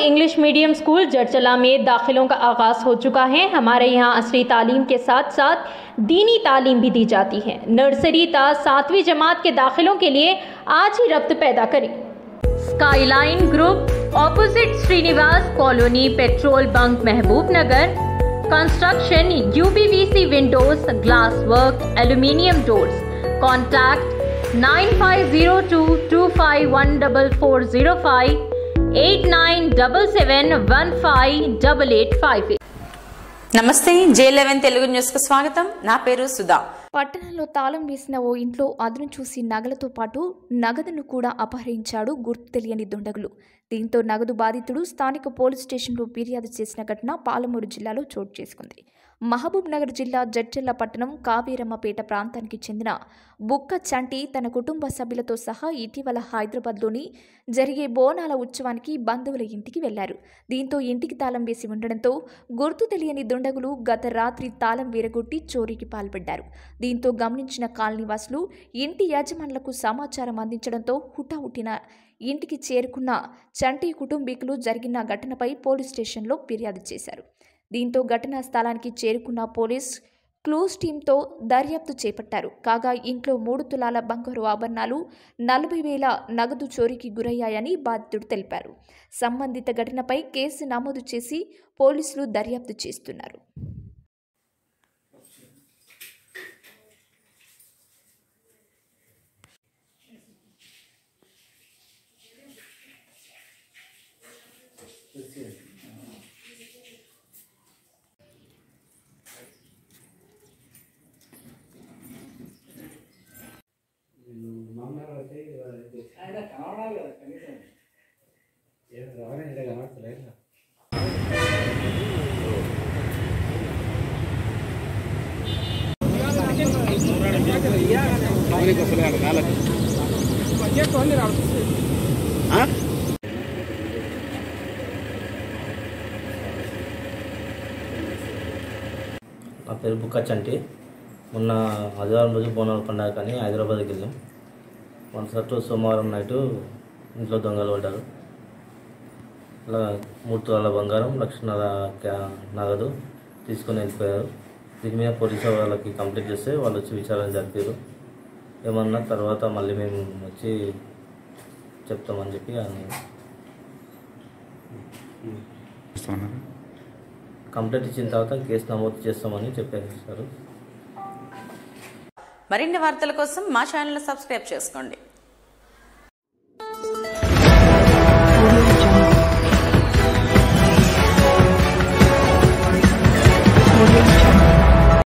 English medium school जड़चला में दाखिलों का आगाज़ हो चुका है हमारे यहाँ असली तालीम के साथ साथ दीनी तालीम भी दी जाती है नर्सरी ता सातवीं जमात के दाखिलों के लिए आज ही रब्त पैदा करें skyline group opposite Srinivas colony petrol bunk Mahbub Nagar construction UPVC windows glass work aluminium doors contact nine five zero two two five one double four zero five eight nine double seven one five double eight five eight నమస్తే జే eleven Telugu న్యూస్కు స్వాగతం నా పేరు సుధా పట్టణంలో తాళం వేసిన ఓ ఇంట్లో అదును చూసి నగలతో పాటు నగదును కూడా అపహరించాడు గుర్తు తెలియని దుండగులు దీంతో నగదు బాధితుడు స్థానిక పోలీస్ స్టేషన్లో ఫిర్యాదు చేసిన ఘటన పాలమూరు జిల్లాలో చోటు చేసుకుంది మహబూబ్ నగర్ జిల్లా జడ్చెల్ల పట్టణం కావేరమ్మపేట ప్రాంతానికి చెందిన బుక్క చంటి తన కుటుంబ సభ్యులతో సహా ఇటీవల హైదరాబాద్లోని జరిగే బోనాల ఉత్సవానికి బంధువుల ఇంటికి వెళ్లారు దీంతో ఇంటికి తాళం వేసి ఉండడంతో గుర్తు తెలియని దుండగులు గత రాత్రి తాళం వీరగొట్టి చోరీకి పాల్పడ్డారు దీంతో గమనించిన కాలనీవాసులు ఇంటి యాజమానులకు సమాచారం అందించడంతో హుటాహుటిన ఇంటికి చేరుకున్న చంటి కుటుంబీకులు జరిగిన ఘటనపై పోలీస్ స్టేషన్లో ఫిర్యాదు చేశారు దీంతో ఘటనా స్థలానికి చేరుకున్న పోలీస్ క్లూస్ టీంతో దర్యాప్తు చేపట్టారు కాగా ఇంట్లో మూడు తులాల బంగారు ఆభరణాలు నలభై వేల నగదు చోరీకి గురయ్యాయని బాధితుడు తెలిపారు సంబంధిత ఘటనపై కేసు నమోదు చేసి పోలీసులు దర్యాప్తు చేస్తున్నారు నా పేరు బుక్క చంటి మొన్న ఆదివారం రోజు బోనాల పండుగ కానీ హైదరాబాద్కి వెళ్ళాం మరుసటి రోజు సోమవారం నైటు ఇంట్లో దొంగలు పడ్డారు అలా మూడు తులాల బంగారం లక్షన్నర క్యా- నగదు తీసుకొని వెళ్ళిపోయారు దీని మీద పోలీసు వాళ్ళకి కంప్లీట్ చేస్తే వాళ్ళు వచ్చి విచారణ జరిపారు ఏమన్నా తర్వాత మళ్ళీ మేము వచ్చి చెప్తామని చెప్పి అన్నారు కంప్లైంట్ ఇచ్చిన తర్వాత కేసు నమోదు చేస్తామని చెప్పేసారు మరిన్ని వార్తల కోసం మా ఛానల్ సబ్స్క్రైబ్ చేసుకోండి